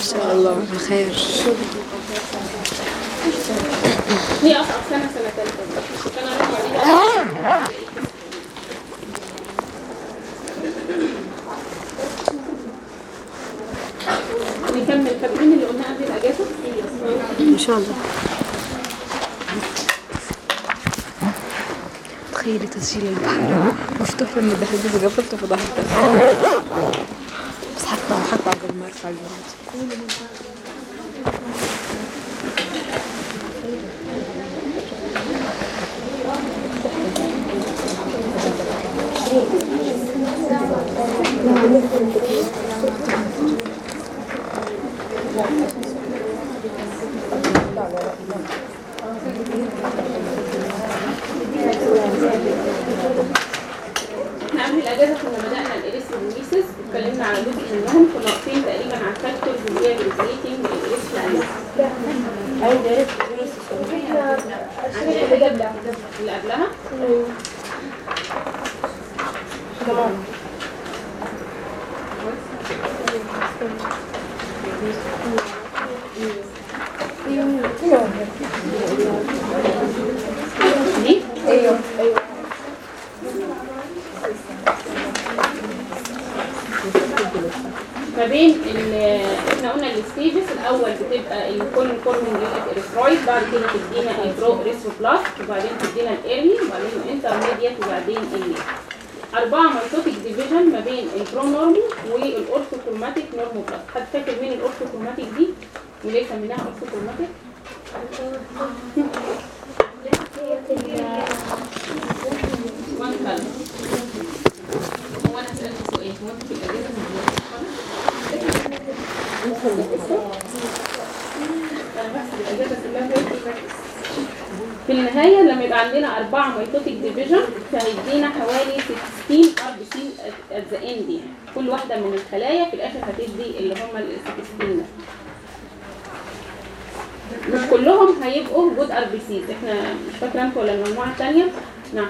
شاء الله بخير هي اصعب سنه سنه ثالثه سنه رابعه دي نكمل فاكرين اللي قلناه قبل الاجازه ان شاء الله تخيلي تسجيل البحر مفتوح لما دخلت قفلته فضحكت بس حطها حطها قبل ما ارفع الجرس احنا قبل الاجازه كنا بدانا الاريثروبويسيس اتكلمنا على جزء منهم كنا واقفين تقريبا على الفاكتورز اللي هي بريزيتنج الاريثروبويسيس اللي قبلها دي ما بين ال- احنا قلنا الستيجز الاول بتبقى الكولين فورمينج يونت اريثرويد بعد كده تدينا البرو اريثروبلاست وبعدين تدينا الايرلي وبعدين الانترميديت وبعدين الليت أربعة مايتوتيك ديفيجن ما بين البرو نورمال والأورثوكروماتيك نورموبلاست حد فاكر مين الأورثوكروماتيك دي؟ وليه سميناها أورثوكروماتيك؟ وان كلمة هو أنا هسألك سؤال هو أنت في الأجازة في النهاية لما يبقى عندنا أربعة ميتوتيك ديفيجن فهيدينا حوالي 16 ار بي سي ات ذا اند يعني كل واحدة من الخلايا في الآخر هتدي اللي هم ال 16 ده مش كلهم هيبقوا جود ار بي سيز احنا مش فاكرة انتوا ولا المجموعة التانية نعم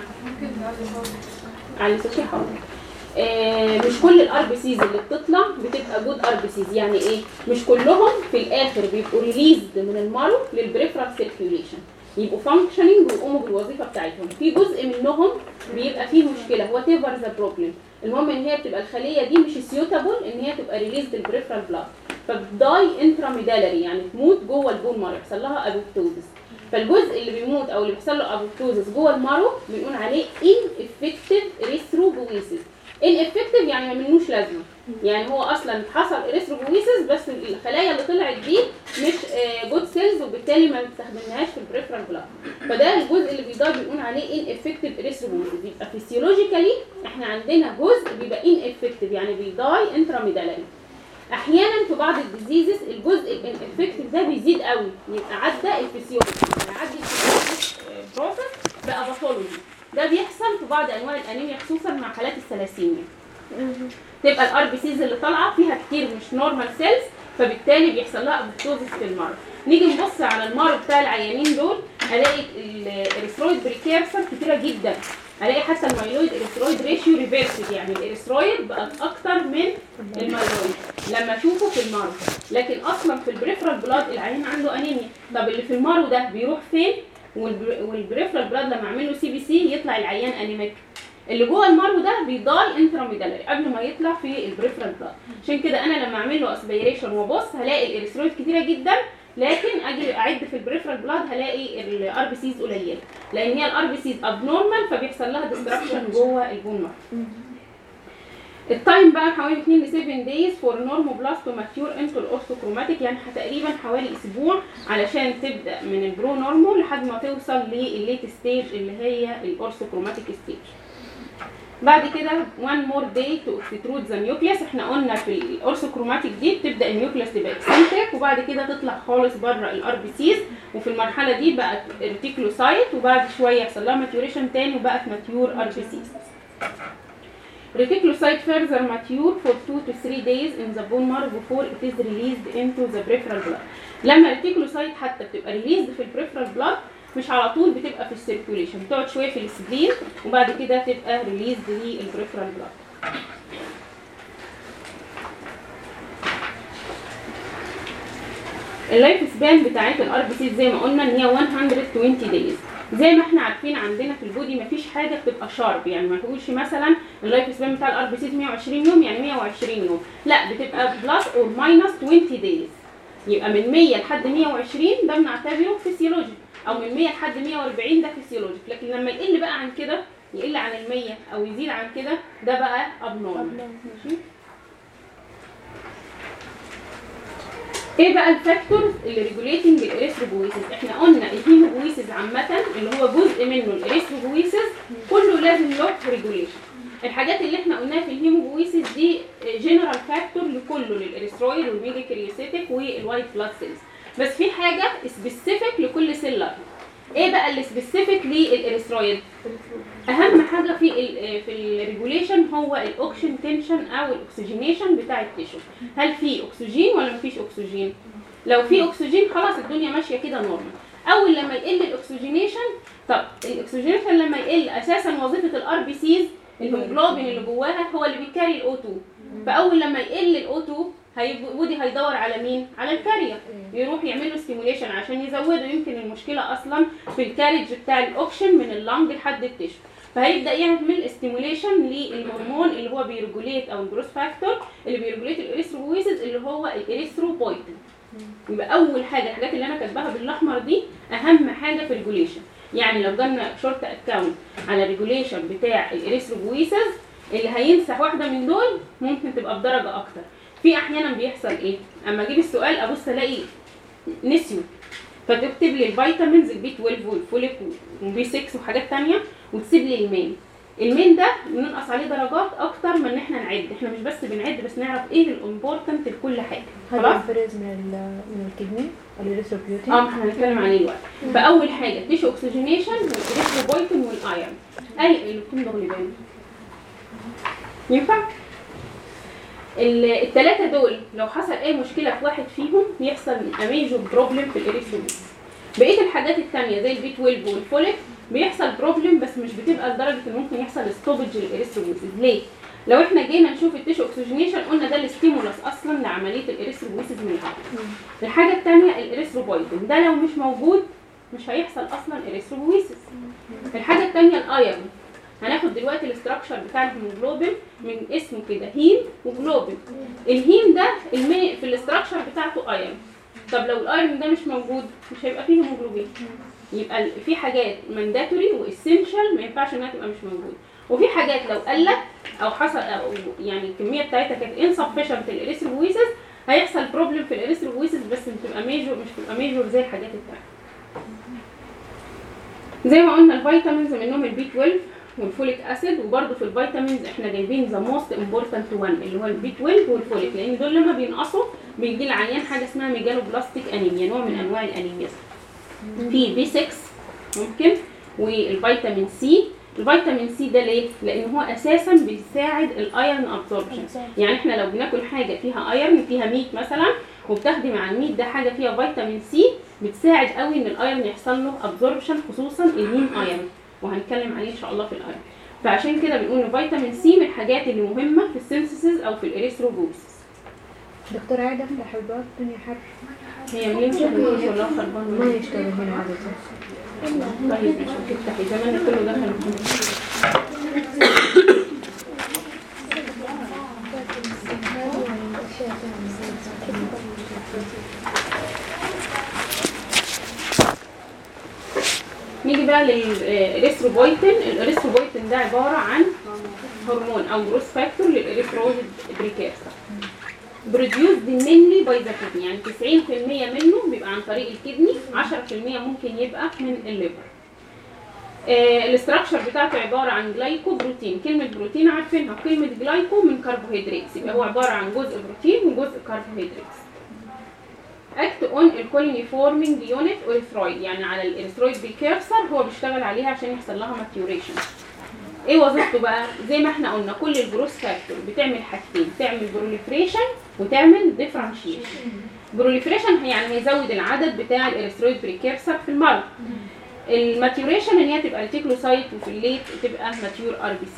على صوتي حاضر آه، مش كل الار بي سيز اللي بتطلع بتبقى جود ار بي سيز يعني ايه مش كلهم في الاخر بيبقوا ريليزد من المارو للبريفرال سيركيوليشن يبقوا فانكشننج ويقوموا بالوظيفه بتاعتهم في جزء منهم بيبقى فيه مشكله هو تيفر ذا بروبلم المهم ان هي بتبقى الخليه دي مش سيوتابل ان هي تبقى ريليزد البريفرال بلاد فبتداي انتراميدالري يعني تموت جوه البون مارو يحصل لها ابوبتوزس فالجزء اللي بيموت او اللي بيحصل له ابوبتوزس جوه المارو بنقول عليه ان افكتيف ريثروبويسيس الافكتيف يعني ما منوش لازمه يعني هو اصلا حصل اريثروبويسيس بس الخلايا اللي طلعت دي مش جود سيلز وبالتالي ما بنستخدمهاش في البريفرال بلاد فده الجزء اللي بيضاف بنقول عليه ان افكتيف اريثروبويسيس يبقى فيسيولوجيكالي احنا عندنا جزء بيبقى ان افكتيف يعني بيضاي انتراميدالري احيانا في بعض الديزيزز الجزء الانفكتيف ده بيزيد قوي يبقى عدى الفسيولوجي يعني عدى الفسيولوجي بروسس بقى باثولوجي ده بيحصل في بعض انواع الانيميا خصوصا مع حالات الثلاسيميا تبقى الار بي سيز اللي طالعه فيها كتير مش نورمال سيلز فبالتالي بيحصل لها ابوبتوزس في المرض نيجي نبص على المرض بتاع العيانين دول الاقي الاريثرويد بريكيرسر كتيره جدا الاقي حتى المايلويد اريثرويد ريشيو ريفيرسد يعني الاريثرويد بقت اكتر من المايلويد لما اشوفه في المرض لكن اصلا في البريفرال بلاد العيان عنده انيميا طب اللي في المرض ده بيروح فين والبر- والبريفرال بلاد لما اعمل له سي بي سي يطلع العيان انيميك اللي جوه المرو ده بيضاي انتراميدالري قبل ما يطلع في البريفرال بلاد عشان كده انا لما اعمل له اسبيريشن وابص هلاقي الاريثرويد كتيره جدا لكن اجي اعد في البريفرال بلاد هلاقي الار بي سيز قليله لان هي الار بي سيز ابنورمال فبيحصل لها ديستراكشن جوه البون مارو التايم بقى حوالي 2 ل 7 دايز فور نورموبلاست تو ماتيور انتو الاورثوكروماتيك يعني تقريبا حوالي اسبوع علشان تبدا من البرو نورمال لحد ما توصل للليت ستيج اللي هي الاورثوكروماتيك ستيج بعد كده one more day to extrude the nucleus احنا قلنا في الاورثوكروماتيك دي بتبدا النيوكليس تبقى اكسنتريك وبعد كده تطلع خالص بره الار بي سيز وفي المرحله دي بقت ريتيكولوسايت وبعد شويه يحصل لها ماتيوريشن تاني وبقت ماتيور ار بي سيز Reticulocyte further mature for 2 to 3 days in the bone marrow before it is released into the peripheral blood. لما الريتيكولوسايت حتى بتبقى ريليزد في البريفرال بلاد مش على طول بتبقى في السيركوليشن بتقعد شويه في السبلين وبعد كده تبقى ريليزد للبريفرال بلاد اللايف سبان بتاعت الار بي سي زي ما قلنا ان هي 120 دايز زي ما احنا عارفين عندنا في البودي مفيش حاجه بتبقى شارب يعني ما تقولش مثلا اللايف سبان بتاع الار بي سي 120 يوم يعني 120 يوم لا بتبقى بلس اور ماينس 20 دايز يبقى من 100 لحد 120 ده بنعتبره فيسيولوجي او من 100 لحد 140 ده فيسيولوجي لكن لما يقل بقى عن كده يقل عن ال 100 او يزيد عن كده ده بقى ابنورمال ماشي ايه بقى الفاكتورز اللي ريجوليتنج الاريثروبويسيس احنا قلنا الهيموبويسيس عامه اللي هو جزء منه الاريثروبويسيس كله لازم له ريجوليشن الحاجات اللي احنا قلناها في الهيموبويسيس دي جنرال فاكتور لكله للاريثرويد والميجاكريوسيتك والوايت بلاد سيلز بس في حاجه سبيسيفيك لكل سيلر ايه بقى اللي سبيسيفيك للاريثرويد اهم حاجه في ال في الريجوليشن هو الاوكسجين تنشن او الاكسجينيشن بتاع التيشو هل في اكسجين ولا مفيش اكسجين لو في اكسجين خلاص الدنيا ماشيه كده نورمال اول لما يقل الاكسجينيشن طب الاكسجينيشن لما يقل اساسا وظيفه الار بي سيز الهيموجلوبين اللي جواها هو اللي بيكاري الاو 2 فاول لما يقل الاو 2 هيبودي هيدور على مين على الكارير يروح يعمل له ستيموليشن عشان يزوده يمكن المشكله اصلا في الكاريج بتاع الاوكشن من اللنج لحد التشو فهيبدا يعمل ستيموليشن للهرمون اللي هو بيرجوليت او الجروس فاكتور اللي بيرجوليت الاريثروبويسيس اللي هو الاريثروبويتين يبقى اول حاجه الحاجات اللي انا كاتباها بالاحمر دي اهم حاجه في الريجوليشن يعني لو جالنا شورت اكاونت على الريجوليشن بتاع الاريثروبويسيس اللي هينسح واحده من دول ممكن تبقى بدرجه اكتر في احيانا بيحصل ايه اما اجيب السؤال ابص الاقي نسيوا فتكتب لي الفيتامينز البي 12 والفوليك وبي 6 وحاجات تانية وتسيب لي المين المين ده بننقص عليه درجات اكتر من ان احنا نعد احنا مش بس بنعد بس نعرف ايه الامبورتنت لكل حاجه هذا خلاص الفرز من ال- من الكدني الاريثروبيوتين اه ما احنا هنتكلم عليه دلوقتي فاول حاجه تيشو اوكسجينيشن والاريثروبويتين والايرون اي اللي بتكون غلبان ينفع الثلاثه دول لو حصل اي مشكله في واحد فيهم يحصل اميجور بروبلم في الاريثروبيوتين بقيه الحاجات الثانيه زي البي 12 والفوليك بيحصل بروبلم بس مش بتبقى لدرجه ان ممكن يحصل ستوبج للاريثروبويسيس ليه لو احنا جينا نشوف التيشو اوكسجينيشن قلنا ده الستيمولس اصلا لعمليه الاريثروبويسيس من العظم الحاجه الثانيه الاريثروبويتين ده لو مش موجود مش هيحصل اصلا اريثروبويسيس الحاجه الثانيه الايرون هناخد دلوقتي الاستراكشر بتاع الهيموجلوبين من اسمه كده هيم وجلوبين الهيم ده المي في الاستراكشر بتاعته ايرون طب لو الايرون ده مش موجود مش هيبقى فيه هيموجلوبين يبقى ال- في حاجات مانداتوري واسينشال ما ينفعش انها تبقى مش موجوده وفي حاجات لو قلت او حصل او يعني الكميه بتاعتها كانت insufficient الاريثروبويسيس هيحصل بروبلم في الاريثروبويسيس بس بتبقى ميجور مش بتبقى ميجور زي الحاجات التانية زي ما قلنا الفيتامينز منهم البي 12 والفوليك اسيد وبرده في الفيتامينز احنا جايبين ذا موست امبورتنت وان اللي هو البي 12 والفوليك لان دول لما بينقصوا بيجي العيان حاجه اسمها ميجالو بلاستيك انيميا نوع من انواع الانيميا في بي 6 ممكن والفيتامين سي الفيتامين سي ده ليه؟ لان هو اساسا بيساعد الايرون ابزوربشن يعني احنا لو بناكل حاجه فيها ايرون فيها ميت مثلا وبتاخدي مع الميت ده حاجه فيها فيتامين سي بتساعد قوي ان الايرون يحصل له ابزوربشن خصوصا الهيم ايرون وهنتكلم عليه ان شاء الله في الايرون فعشان كده بنقول ان فيتامين سي من الحاجات اللي مهمه في السينثيسيس او في الاريثروبوسيس دكتور عادة افتح الباب الدنيا حر هي منين شغل ولا خربان ما يشتغل هنا عادة طيب مش هتفتحي زمان كله دخل نيجي بقى للاريثروبويتين الاريثروبويتين ده عباره عن هرمون او جروث فاكتور للاريثرويد بريكيرسر بروديوسد mainly باي ذا كدني يعني 90% منه بيبقى عن طريق الكدني 10% ممكن يبقى من الليفر آه الاستراكشر بتاعته عباره عن جلايكو بروتين كلمه بروتين عارفينها كلمه جلايكو من كربوهيدرات يبقى هو عباره عن جزء بروتين وجزء كربوهيدرات اكت اون الكوليني فورمينج يونت اوريثرويد يعني على الاريثرويد بريكيرسر هو بيشتغل عليها عشان يحصل لها ماتيوريشن ايه وظيفته بقى زي ما احنا قلنا كل الجروث فاكتور بتعمل حاجتين تعمل بروليفريشن وتعمل ديفرنشيشن بروليفريشن يعني هيزود العدد بتاع الاريثرويد بريكيرسر في المرض الماتيوريشن ان هي تبقى ريتيكولوسايت وفي الليت تبقى ماتيور ار بي سي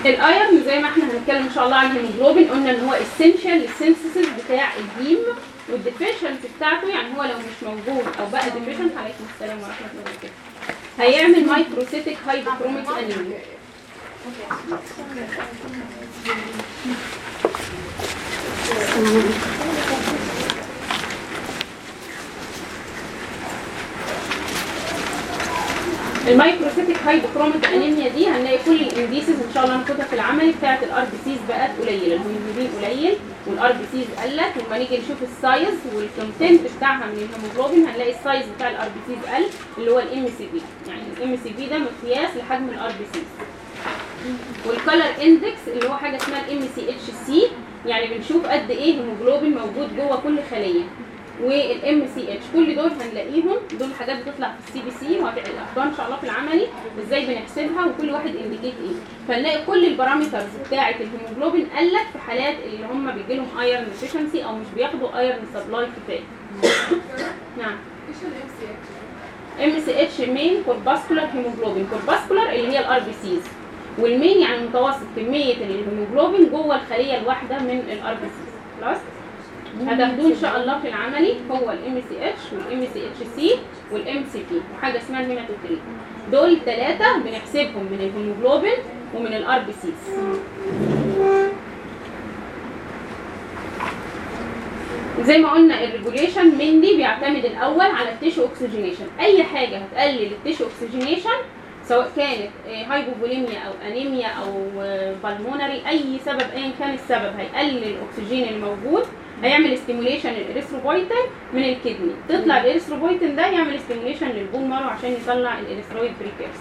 الايرن زي ما احنا هنتكلم ان شاء الله عن الهيموجلوبين قلنا ان هو اسينشال للسينثيسيس بتاع الهيم والديفيشنسي بتاعته يعني هو لو مش موجود او بقى ديفيشنت عليكم السلام ورحمه الله وبركاته هيعمل مايكروسيتك هايبوكروميك انيميا المايكروسيتك هايبوكروميك انيميا دي هنلاقي كل الانديسز ان شاء الله هناخدها في العملي بتاعه الار بي سيز بقت قليله الهيموجلوبين قليل والار بي سيز قلت ولما نيجي نشوف السايز والكونتنت بتاعها من الهيموجلوبين هنلاقي السايز بتاع الار بي سيز قل اللي هو الام سي بي يعني الام سي بي ده مقياس لحجم الار بي سيز والكالر اندكس اللي هو حاجه اسمها الام سي اتش سي يعني بنشوف قد ايه هيموجلوبين موجود جوه كل خليه والام سي اتش كل دول هنلاقيهم دول حاجات بتطلع في السي بي سي وهتاخدوها ان شاء الله في العملي ازاي بنحسبها وكل واحد انديكيت ايه فنلاقي كل البارامترز بتاعه الهيموجلوبين قلت في حالات اللي هم بيجي لهم ايرون ديفيشنسي او مش بياخدوا ايرون سبلاي كفايه نعم ام سي اتش مين كورباسكولار هيموجلوبين كورباسكولار اللي هي الار بي سيز والمين يعني متوسط كميه الهيموجلوبين جوه الخليه الواحده من الار بي سيز خلاص هتاخدوه ان شاء الله في العملي هو الام سي اتش والام سي اتش سي والام سي بي وحاجه اسمها الهيماتوكريت دول ثلاثه بنحسبهم من الهيموجلوبين ومن الار بي سيز زي ما قلنا الريجوليشن منلي بيعتمد الاول على التيشو اوكسجينيشن اي حاجه هتقلل التيشو اوكسجينيشن سواء كانت هايبوفوليميا او انيميا او بالمونري اي سبب ايا كان السبب هيقلل الاكسجين الموجود هيعمل ستيموليشن للاريثروبويتين من الكدني تطلع الاريثروبويتين ده يعمل ستيموليشن للبون مارو عشان يطلع الاريثرويد بريكيرس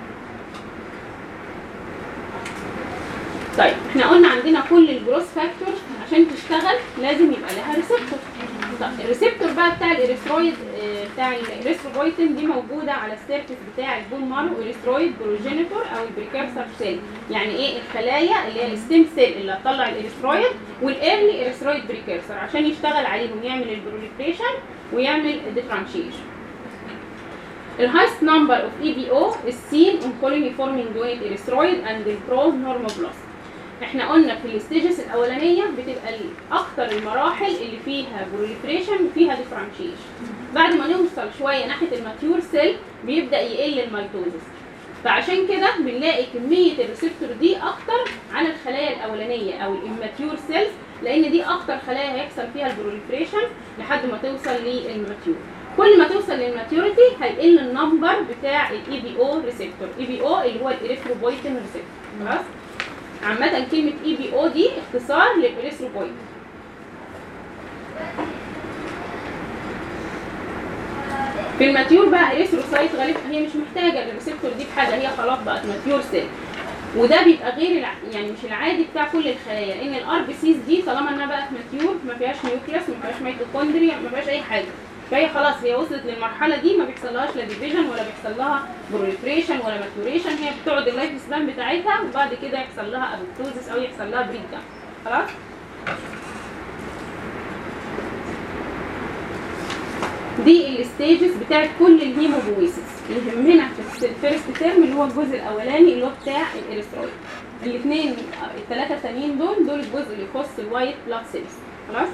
طيب احنا قلنا عندنا كل الجروس فاكتور عشان تشتغل لازم يبقى لها ريسبتور طب الريسبتور بقى بتاع الاريثرويد اه بتاع الاريثروبويتين دي موجوده على السيرفيس بتاع البون مارو اريثرويد بروجينيتور او البريكيرسر سيل يعني ايه الخلايا اللي هي الستيم سيل اللي هتطلع الاريثرويد والايرلي اريثرويد بريكيرسر عشان يشتغل عليهم يعمل البروليفريشن ويعمل الديفرنشيشن الهايست نمبر اوف اي بي او is seen on colony-forming unit erythroid and the normoblast احنا قلنا في الستيجز الاولانيه بتبقى اكتر المراحل اللي فيها بروليفريشن وفيها ديفرنشيشن بعد ما نوصل شويه ناحيه الماتيور سيل بيبدا يقل الميتوزس فعشان كده بنلاقي كميه الريسبتور دي اكتر عن الخلايا الاولانيه او الاماتيور سيلز لان دي اكتر خلايا هيحصل فيها البروليفريشن لحد ما توصل للماتيور كل ما توصل للماتيوريتي هيقل النمبر بتاع الاي بي او ريسبتور اي بي او اللي هو الاريثروبويتين ريسبتور خلاص عامة كلمة اي بي او دي اختصار للاريثروبويتين في الماتيور بقى اريثروسايت غالبا هي مش محتاجه الريسبتور دي في حاجه هي خلاص بقت ماتيور سيل وده بيبقى غير الع... يعني مش العادي بتاع كل الخلايا لان الار بي سيز دي طالما انها بقت ماتيور ما فيهاش نيوكليوس ما فيهاش ميتوكوندريا ما فيهاش اي حاجه فهي خلاص هي وصلت للمرحله دي ما بيحصلهاش لا ديفيجن ولا بيحصل لها بروليفريشن ولا ماتوريشن هي بتقعد اللايف سبان بتاعتها وبعد كده يحصل لها ابوبتوزس او يحصل لها بريك داون خلاص دي الستيجز بتاعت كل الهيموبويسس اللي يهمنا في الفيرست تيرم اللي هو الجزء الاولاني اللي هو بتاع الاريثرويد الاثنين الثلاثه الثانيين دول دول الجزء اللي يخص الوايت بلاد سيلز خلاص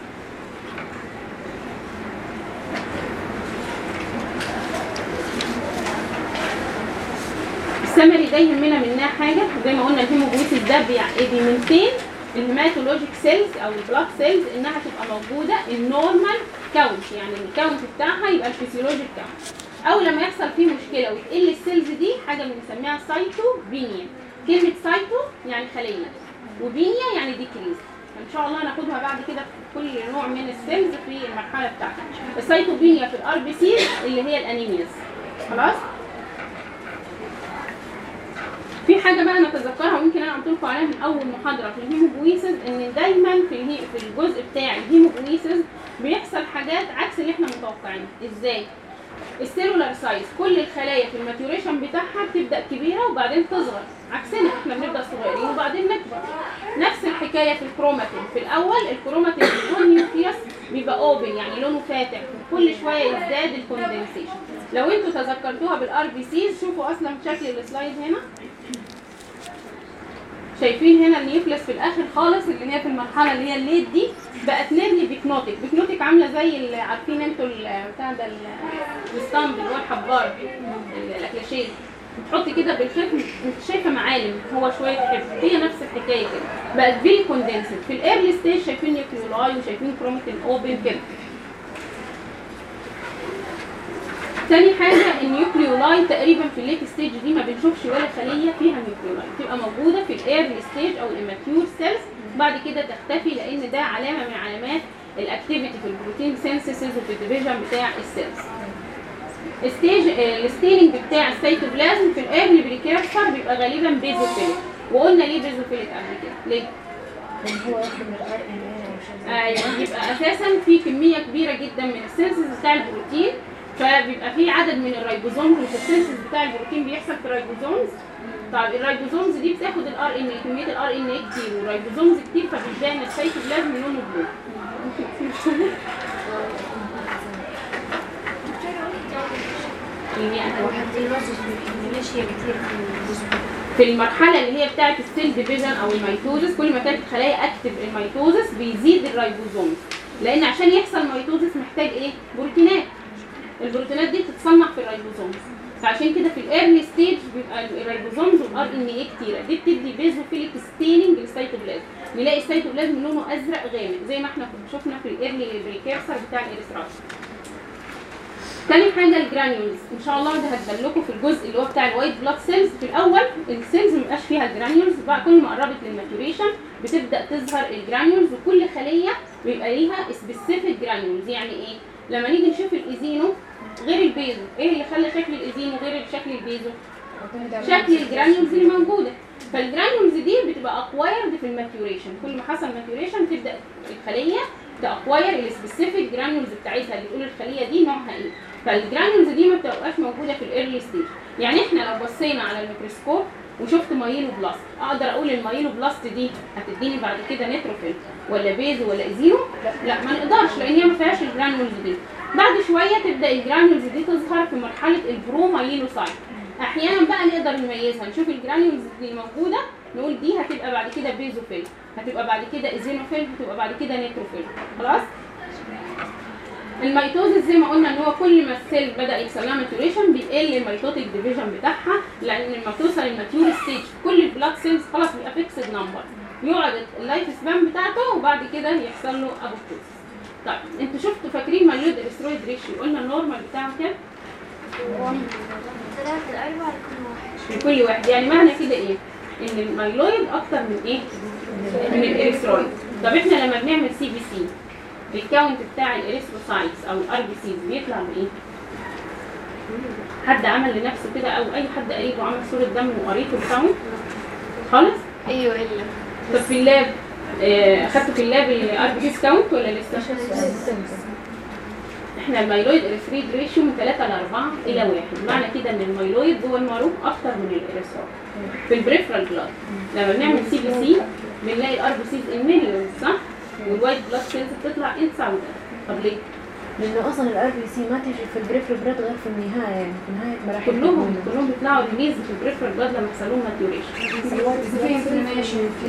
السمري ده يهمنا منها حاجه زي ما قلنا الهيموجلوبين ده بيمنتين الهيماتولوجيك سيلز او البلاد سيلز انها تبقى موجوده النورمال كاونت يعني الكاونت بتاعها يبقى الفسيولوجيك كاونت او لما يحصل فيه مشكله وتقل السيلز دي حاجه بنسميها سايتوبينيا كلمه سايتو يعني خليه وبينيا يعني ديكريز ان شاء الله ناخدها بعد كده في كل نوع من السيلز في المرحله بتاعتها السايتوبينيا في الار بي سي اللي هي الانيمياز خلاص في حاجه بقى نتذكرها ويمكن انا قلت لكم عليها من اول محاضره في الهيموبويسز ان دايما في الهي... في الجزء بتاع الهيموبويسز بيحصل حاجات عكس اللي احنا متوقعينها ازاي السيلولار سايز كل الخلايا في الماتيوريشن بتاعها بتبدا كبيره وبعدين تصغر عكسنا احنا بنبدا صغيرين وبعدين نكبر نفس الحكايه في الكروماتين في الاول الكروماتين اللي نيوكليوس بيبقى اوبن يعني لونه فاتح كل شويه يزداد الكوندنسيشن لو انتوا تذكرتوها بالار بي سيز شوفوا اصلا شكل السلايد هنا شايفين هنا النيوكليس في الاخر خالص اللي هي في المرحله اللي هي الليت دي بقت نيرلي بيكنوتيك بيكنوتيك عامله زي اللي عارفين انتوا ال- بتاع ده ال- الستامب اللي هو الحبار ال- الاكلاشيه بتحط كده بالخيط انت شايفه معالم هو شويه حفظ هي نفس الحكايه كده بقت فيري كوندنسد في الايرلي ستيج شايفين نيوكليولاي وشايفين كروماتين اوبن كده تاني حاجة النيوكليولاي تقريبا في الليت ستيج دي ما بنشوفش ولا خلية فيها نيوكليولاي بتبقى موجودة في الايرلي ستيج او الاماتيور سيلز بعد كده تختفي لان ده علامة من علامات الاكتيفيتي في البروتين سينثيسيس وفي الديفيجن بتاع السيلز الستيج الستيلنج بتاع السيتوبلازم في الايرلي بريكيرسر بيبقى غالبا بيزوفيليك وقلنا ليه بيزوفيليك قبل كده ليه؟ لان هو ياخد من الار ان اي او شيء ايوه يبقى اساسا في كميه كبيره جدا من السينسز بتاع البروتين فبيبقى في عدد من الريبوزومز مش السينسز بتاع البروتين بيحصل في الريبوزومز طيب الريبوزومز دي بتاخد الار ان كميه الار ان كتير والريبوزومز كتير فبتلاقي ان السيتوبلازم لونه بلو يعني وحتى الوظف ليش هي كثير في الجسم في المرحله اللي هي بتاعه السيل ديفيجن او الميتوزس كل ما كانت الخلايا اكتف الميتوزس بيزيد الريبوزوم لان عشان يحصل ميتوزس محتاج ايه بروتينات البروتينات دي بتتصنع في الريبوزوم فعشان كده في الايرلي ستيج بيبقى الريبوزومز والار ان ايه كتيره دي بتدي بيزوفيليك ستيننج للسيتوبلازم نلاقي السيتوبلازم لونه ازرق غامق زي ما احنا شفنا في الايرلي بريكيرسر بتاع الاريثرايت تاني حاجه الجرانيولز ان شاء الله ده هتبان لكم في الجزء اللي هو بتاع الوايت بلاد سيلز في الاول السيلز ما بيبقاش فيها الجرانيولز بقى كل ما قربت للماتوريشن بتبدا تظهر الجرانيولز وكل خليه بيبقى ليها سبيسيفيك جرانيولز يعني ايه لما نيجي نشوف الايزينو غير البيزو ايه اللي خلى شكل الايزينو غير شكل البيزو شكل الجرانيولز اللي موجوده فالجرانيولز دي بتبقى اكوايرد في الماتيوريشن كل ما حصل ماتيوريشن تبدا الخليه تاكواير السبيسيفيك جرانيولز بتاعتها اللي تقول الخليه دي نوعها ايه فالجرانيولز دي ما بتبقاش موجوده في الايرلي ستيج يعني احنا لو بصينا على الميكروسكوب وشفت مايلو بلاست اقدر اقول المايلو بلاست دي هتديني بعد كده نيتروفيل ولا بيزو ولا ازينو لا ما نقدرش لان هي ما فيهاش الجرانيولز دي بعد شويه تبدا الجرانيولز دي تظهر في مرحله البرومايلوسايت احيانا بقى نقدر نميزها نشوف الجرانيولز اللي موجوده نقول دي هتبقى بعد كده بيزوفيل هتبقى بعد كده ايزينوفيل هتبقى بعد كده نيتروفيل خلاص الميتوزس زي ما قلنا ان هو كل ما السيل بدا يحصل لها ماتوريشن بيقل الميتوتيك ديفيجن بتاعها لان لما توصل الماتيور ستيج كل البلاد سيلز خلاص بيبقى فيكسد نمبر يقعد اللايف سبان بتاعته وبعد كده يحصل له ابوبتوس طيب انتوا شفتوا فاكرين ماليود الاسترويد ريشيو قلنا النورمال بتاعه كام؟ ثلاثة أربعة لكل واحد لكل واحد يعني معنى كده ايه؟ ان المايلويد اكتر من ايه؟ من الاريثرويد طب احنا لما بنعمل سي بي سي الكاونت بتاع الاريثروسايتس او الار بي سيز بيطلع بايه؟ حد عمل لنفسه كده او اي حد قريبه عمل صوره دم وقريته الكاونت خالص؟ أيوة إلا طب في اللاب آه، اخدتوا في اللاب الار بي سيز كاونت ولا لسه؟ احنا المايلويد اريثريد ريشيو من 3 ل 4 الى 1 معنى كده ان المايلويد جوه المعروف اكتر من الاريثرويد في البريفرال بلاد لما بنعمل سي بي سي بنلاقي الار بي سيز ان مليون صح والوايت بلاد سيلز بتطلع ان ثاوزند طب ليه لأنه أصلا الار بي سي ما تجي في البريفرال بلاد غير في النهاية يعني في نهاية مراحل كلهم تكوينها. كلهم بيطلعوا ريليز في البريفرال بلاد لما يحصل لهم ماتيوريشن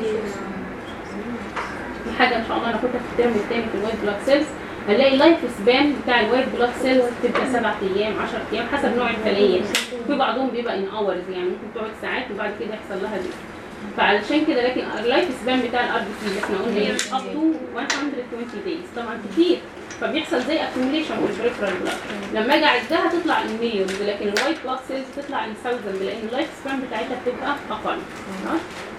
دي حاجه ان شاء الله ناخدها في الترم الثاني في الوايت بلاد سيلز هنلاقي اللايف سبان بتاع الوايت بلاد سيلز بتبقى 7 ايام 10 ايام حسب نوع الخليه في بعضهم بيبقى ان اورز يعني ممكن تقعد ساعات وبعد كده يحصل لها دي فعلشان كده لكن اللايف سبان بتاع الار بي سي اللي احنا قلنا ايه اب تو 120 دايز طبعا كتير فبيحصل زي اكيوميليشن في البريفرال بلاد لما اجي اعدها تطلع ان مليونز لكن الوايت بلاد سيلز تطلع ان ثاوزند لان اللايف سبان بتاعتها بتبقى اقل خلاص